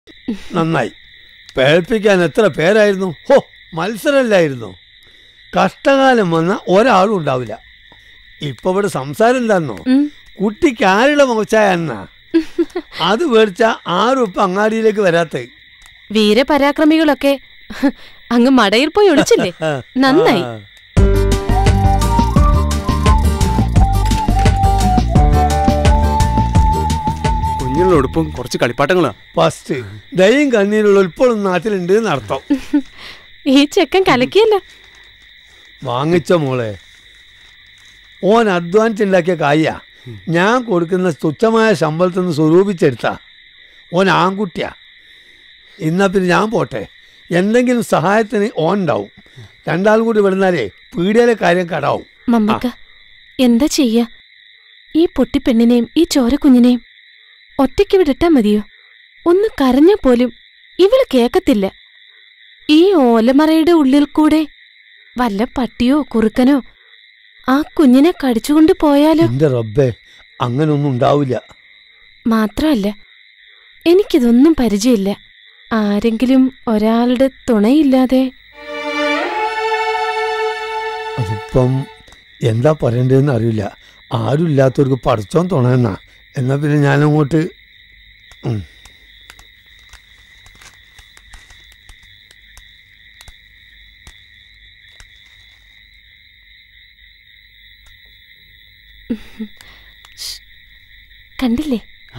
നന്നായി പേഴ്പ്പിക്കാൻ എത്ര പേരായിരുന്നു ഹോ മത്സരമില്ലായിരുന്നു കഷ്ടകാലം വന്ന ഒരാളും ഉണ്ടാവില്ല ഇപ്പൊ ഇവിടെ സംസാരം എന്താന്നോ ഉം. കുട്ടിക്ക് ആരുടെ മുഖച്ചായ എന്നാ അത് മേടിച്ച ആരും ഇപ്പൊ അങ്ങാടിയിലേക്ക് വരാത്ത വീരപരാക്രമികളൊക്കെ അങ്ങ് മടയിൽ പോയി ഒളിച്ചില്ലേ നന്നായി കുഞ്ഞുള്ള ഉടുപ്പും കുറച്ച് കളിപ്പാട്ടങ്ങളാ ഫസ്റ്റ് ദയും കണ്ണീരുള്ള ഇപ്പോഴും നാട്ടിലുണ്ട് എന്നർത്ഥം ഈ ചെക്കൻ കലക്കിയല്ല വാങ്ങിച്ച മോളെ ഓൻ അധ്വാനിച്ച് ഉണ്ടാക്കിയ കായ ഞാൻ കൊടുക്കുന്ന തുച്ഛമായ ശമ്പളത്തിൽ നിന്ന് സ്വരൂപിച്ചെടുത്ത ഓൻ ആൺകുട്ടിയാ എന്നാ പിന്നെ ഞാൻ പോട്ടെ എന്തെങ്കിലും സഹായത്തിന് ഓൻ ഉണ്ടാവും രണ്ടാളും കൂടി വിടുന്നാലേ പീടിയയിലെ കാര്യം കടാവും മമ്മക്ക എന്താ ചെയ്യ ഈ പൊട്ടിപ്പെണ്ണിനെയും ഈ ചോരക്കുഞ്ഞിനെയും ഒറ്റയ്ക്ക് വിടട്ടാ മതിയോ ഒന്ന് കരഞ്ഞാ പോലും ഇവള് കേക്കത്തില്ല ഈ ഓലമറയുടെ ഉള്ളിൽ കൂടെ വല്ല പട്ടിയോ കുറുക്കനോ ആ കുഞ്ഞിനെ കടിച്ചുകൊണ്ട് പോയാലോ എന്റെ റബ്ബേ അങ്ങനൊന്നും ഉണ്ടാവില്ല മാത്രമല്ല എനിക്കിതൊന്നും പരിചയമില്ല ആരെങ്കിലും ഒരാളുടെ തുണയില്ലാതെ അതിപ്പം എന്താ പറയണ്ടതെന്ന് അറിയില്ല ആരും ഇല്ലാത്തവർക്ക് പഠിച്ചോൻ തുണയെന്നാ എന്നാ പിന്നെ ഞാനങ്ങോട്ട് ഉം. കണ്ടില്ലേ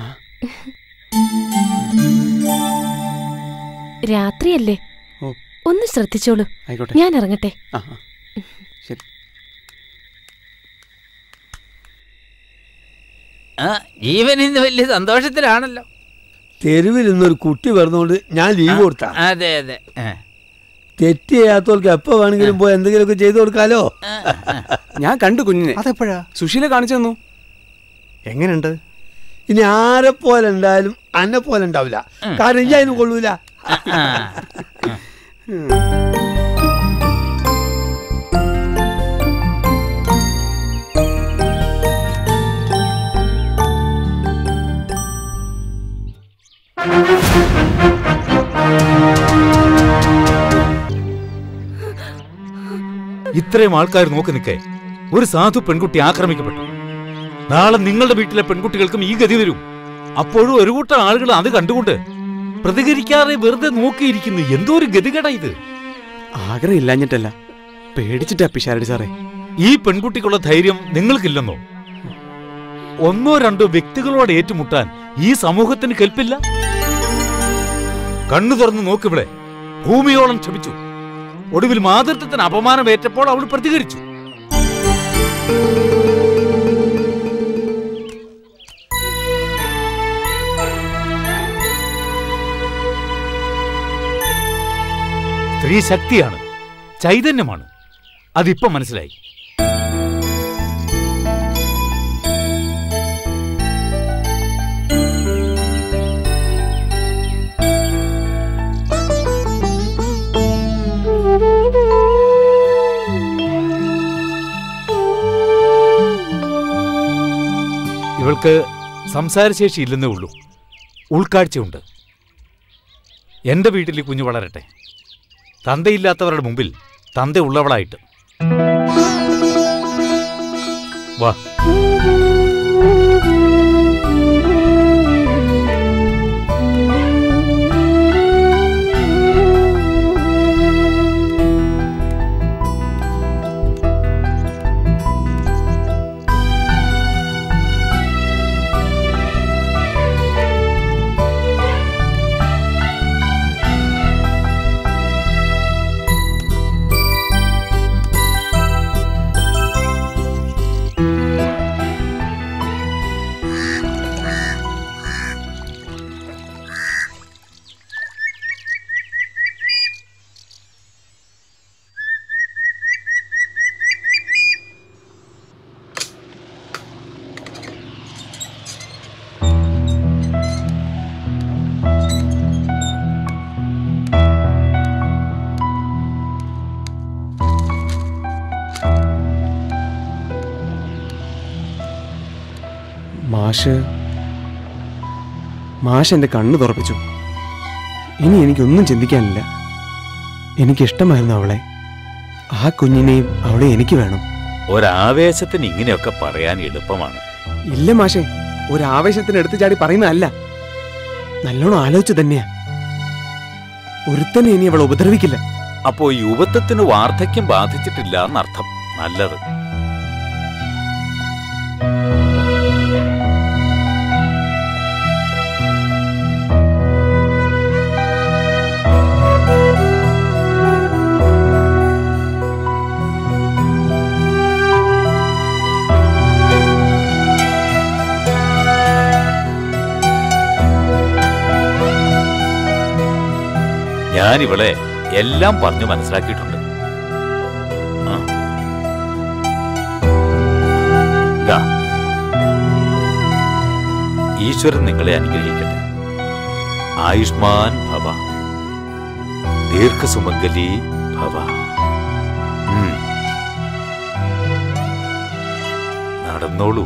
രാത്രിയല്ലേ ഓ. ഒന്ന് ശ്രദ്ധിച്ചോളൂ ആയിക്കോട്ടെ ഞാൻ ഇറങ്ങട്ടെ ആ ആ. ശരി ആ ജീവൻ ഇന്ന് വലിയ സന്തോഷത്തിലാണല്ലോ തെരുവിൽ ഇന്നൊരു കുട്ടി വരുന്നോണ്ട് ഞാൻ ലീവ് കൊടുത്താ അതെ അതെ ആ. തെറ്റ് ചെയ്യാത്തവർക്ക് എപ്പോ വേണമെങ്കിലും പോയി എന്തെങ്കിലുമൊക്കെ ചെയ്തു കൊടുക്കാലോ ഞാൻ കണ്ടു കുഞ്ഞിനെ അതെപ്പോഴാ സുശീല കാണിച്ചു തന്നു എങ്ങനെയുണ്ട് ഇനി ആരെ പോലെ ഉണ്ടായാലും അന്നെ പോലെ ഉണ്ടാവില്ല കാരണം ഇനി അതിന് കൊള്ളൂല ആ. ഇത്രയും ആൾക്കാർ നോക്കി നിൽക്കേ ഒരു സാധു പെൺകുട്ടി ആക്രമിക്കപ്പെട്ടു നാളെ നിങ്ങളുടെ വീട്ടിലെ പെൺകുട്ടികൾക്കും ഈ ഗതി വരും അപ്പോഴും ഒരു കൂട്ടം ആളുകൾ അത് കണ്ടുകൊണ്ട് പ്രതികരിക്കാതെ വെറുതെ നോക്കിയിരിക്കുന്നു എന്തോ ഒരു ഗതികേടാ ഇത് ആഗ്രഹം ഇല്ലാഞ്ഞിട്ടല്ല പേടിച്ചിട്ടാ പിഷാരടി സാറേ ഈ പെൺകുട്ടിക്കുള്ള ധൈര്യം നിങ്ങൾക്കില്ലെന്നോ ഒന്നോ രണ്ടോ വ്യക്തികളോട് ഏറ്റുമുട്ടാൻ ഈ സമൂഹത്തിന് കെൽപ്പില്ല കണ്ണു തുറന്ന് നോക്കിവിടെ ഭൂമിയോളം ക്ഷമിച്ചു ഒടുവിൽ മാതൃത്വത്തിന് അപമാനമേറ്റപ്പോൾ അവൾ പ്രതികരിച്ചു സ്ത്രീ ശക്തിയാണ് ചൈതന്യമാണ് അതിപ്പം മനസ്സിലായി ഇവൾക്ക് സംസാരശേഷി ഇല്ലെന്നേ ഉള്ളൂ ഉൾക്കാഴ്ചയുണ്ട് എന്റെ വീട്ടിൽ ഈ കുഞ്ഞു വളരട്ടെ തന്തയില്ലാത്തവരുടെ മുമ്പിൽ തന്ത ഉള്ളവളായിട്ട് വാ മാഷ് മാഷ് എന്റെ കണ്ണ് തുറപ്പിച്ചു ഇനി എനിക്കൊന്നും ചിന്തിക്കാനില്ല എനിക്കിഷ്ടമായിരുന്നു അവളെ ആ കുഞ്ഞിനെയും അവളെ എനിക്ക് വേണം ഒരാവേശത്തിന് ഇങ്ങനെയൊക്കെ പറയാൻ എളുപ്പമാണ് ഇല്ല മാഷെ ഒരു ആവേശത്തിന് എടുത്തു ചാടി പറയുന്നതല്ല നല്ലോണം ആലോചിച്ചു തന്നെയാ ഒരുത്തനെ ഇനി അവൾ ഉപദ്രവിക്കില്ല അപ്പോ യുവത്വത്തിന് വാർദ്ധക്യം ബാധിച്ചിട്ടില്ല എന്നർത്ഥം നല്ലത് ഞാനിവളെ എല്ലാം പറഞ്ഞു മനസ്സിലാക്കിയിട്ടുണ്ട് ആ. ദാ. ഈശ്വരൻ നിങ്ങളെ അനുഗ്രഹിക്കട്ടെ ആയുഷ്മാൻ ഭവ ദീർഘസുമംഗലി ഭവ ഉം. നടന്നോളൂ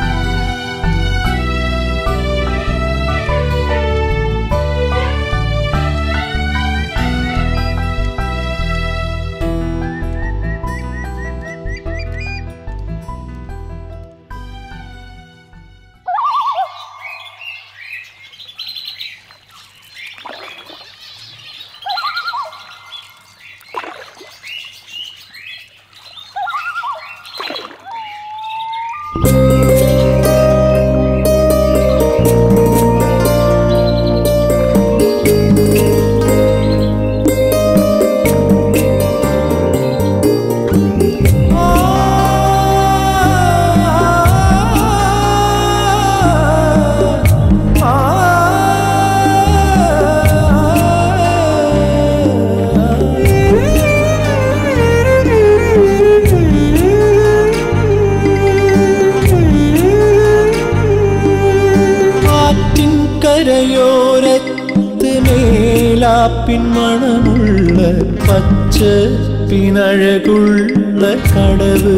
ആറ്റിൻ കരയോരത്ത് മേലാപ്പിൻ മണമുള്ള പച്ച പിനഴകുള്ള കടവ്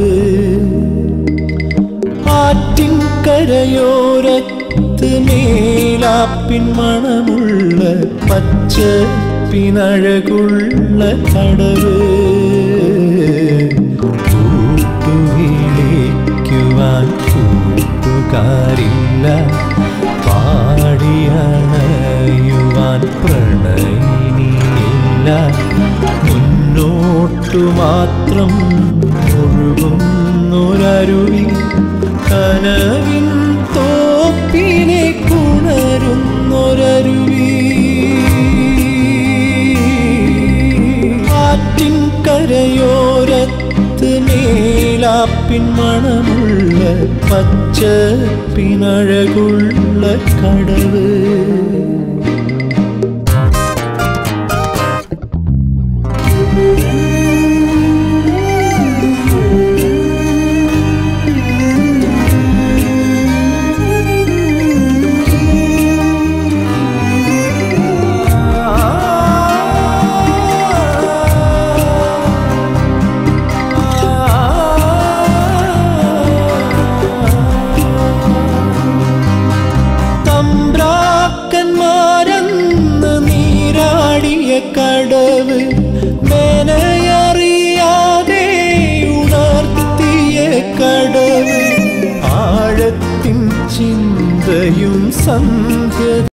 ആറ്റിൻ കരയോരത്ത് മേലാപ്പിൻ മണമുള്ള പച്ച പിനഴകുള്ള കടവ് കൂട്ടുവിളിക്കുവാൻ കൂട്ടുകാരില്ല പാടിയണയുവാൻ പ്രണയിനിയില്ല മുന്നോട്ടു മാത്രം ഒഴുകുന്നൊരരുവി കനവിൻ തോപ്പിനെ കുണരുന്നൊരരുവി ആറ്റിൻ കരയോരത്ത് മേലാപ്പിൻ മണമുള്ള പച്ച പിനഴകുള്ള കടവ് തമ്പ്രാക്കന്മാരെന്ന് നീരാടിയ കടവ് മെനയറിയാതെ ഉണർത്തിയ കടവ് ആഴത്തിൻ ചിന്തയും സന്ധ്യ